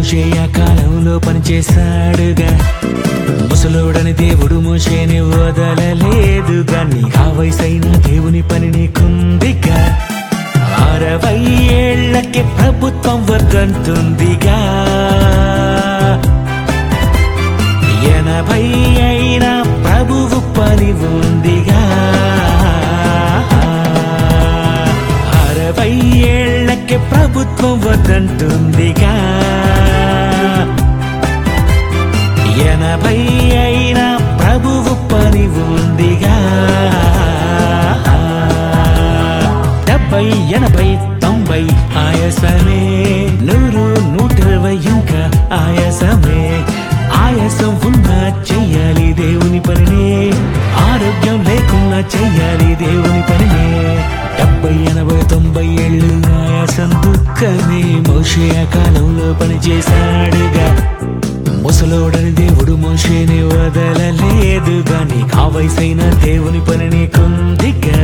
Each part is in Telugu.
మోషేయ కాలంలో పనిచేశాడుగా ముసలోడని దేవుడు మోషేని వదలలేదుగా నీ ఆ వయసైన దేవుని పని నీకుందిగా అరవై ఏళ్లకే ప్రభుత్వం వద్దంటుందిగా ఎనభై అయినా ప్రభువు పని ఉందిగా అరవై ఏళ్లకే ప్రభుత్వం వద్దంటుందిగా ఎనభై అయినా ప్రభువు పని ఉందిగా డెబ్బై ఎనభై తొంభై ఆయాసమే నూరు నూట ఇరవై ఇంకా ఆయాసమే ఆయాసం ఉన్నా చెయ్యాలి దేవుని పనినే ఆరోగ్యం లేకున్నా చెయ్యాలి దేవుని పనినే డెబ్బై ఎనభై తొంభై ఏళ్ళు ఆయాసం దుఃఖమే మోషే ఆ కాలంలో పనిచేశాడుగా ముసలోడని దేవుడు మోషేని వదలలేదు గాని ఆ వయసైన దేవుని పని నీకుందిగా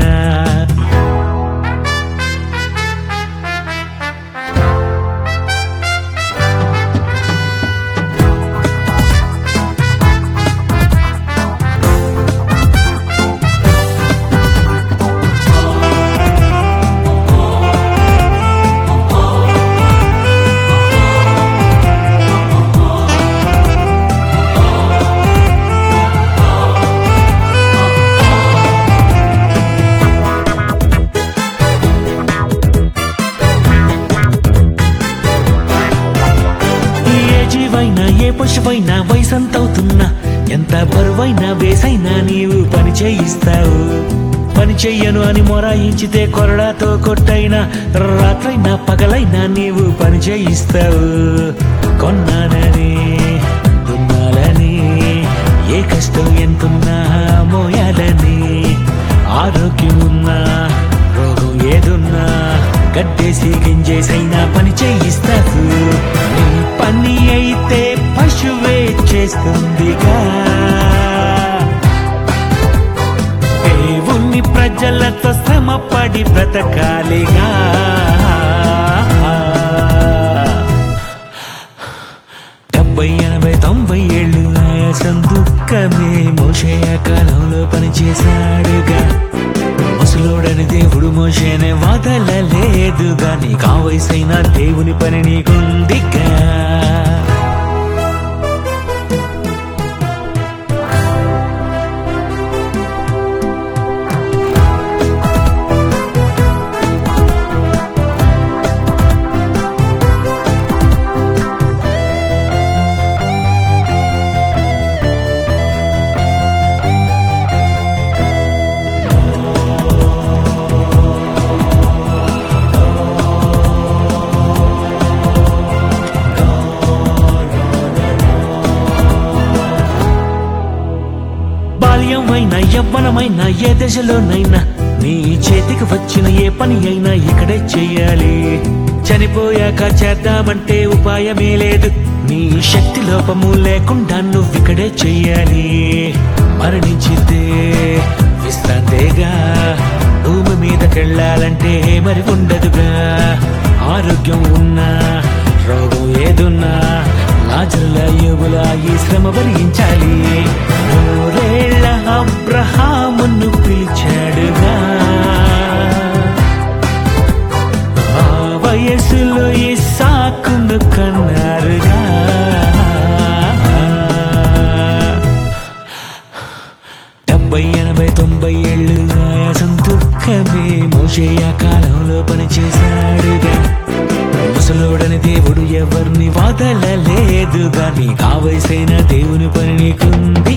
ఏ జీవైనా ఏ పశువైనా వయసంతవుతున్నా ఎంత బరువైనా వేసైనా నీవు పని చేయిస్తావు పని చెయ్యను అని మొరాయించితే కొరడాతో కొట్టైనా రాత్రైనా పగలైనా నీవు పని చేయిస్తావు కొన్నానని దున్నాలని ఏ కష్టం ఎంతున్నా మోయాలని ఆరోగ్యం ఉన్నా రోగం ఏదున్నా గడ్డేసి గింజేసైనా పని చేయిస్తావు నీ పని అయితే పశువే చేస్తుందిగా దేవుని ప్రజలతో శ్రమపడి బ్రతకాలిగా డెబ్బై ఎనభై తొంభై ఏళ్ళు ఆయాసం దుఃఖమే మోషేయ కాలంలో పనిచేశాడుగా ముసలోడని దేవుడు మోషేనే వదలలేదుగా నీ కావయసైన దేవుని పని నీకుందిగా బాల్యం అయినా యవ్వనమైనా ఏ దశలోనైనా నీ చేతికి వచ్చిన ఏ పని అయినా ఇక్కడే చెయ్యాలి చనిపోయాక చేద్దామంటే ఉపాయమే లేదు నీ శక్తి లోపము లేకుండా నువ్వు ఇక్కడే చెయ్యాలి మరణించితే విశ్రాంతేగా భూమి మీదకెళ్ళాలంటే మరి ఉండదుగా ఆరోగ్యం ఉన్నా రోగం ఏదున్నా లాజరుల యోగుల ఈ శ్రమ భరించాలి నూరేళ్ల అబ్రహామును పిలిచాడుగా ఆ వయసులో ఇస్సాకును కన్నారుగా డెబ్బై ఎనభై తొంభై ఏళ్ళు ఆయాసం దుఃఖమే మోషేయ కాలంలో పనిచేశాడుగా ముసలోడని దేవుడు ఎవరిని వదలలేదుగా నీ కావలసిన దేవుని పని నీకుంది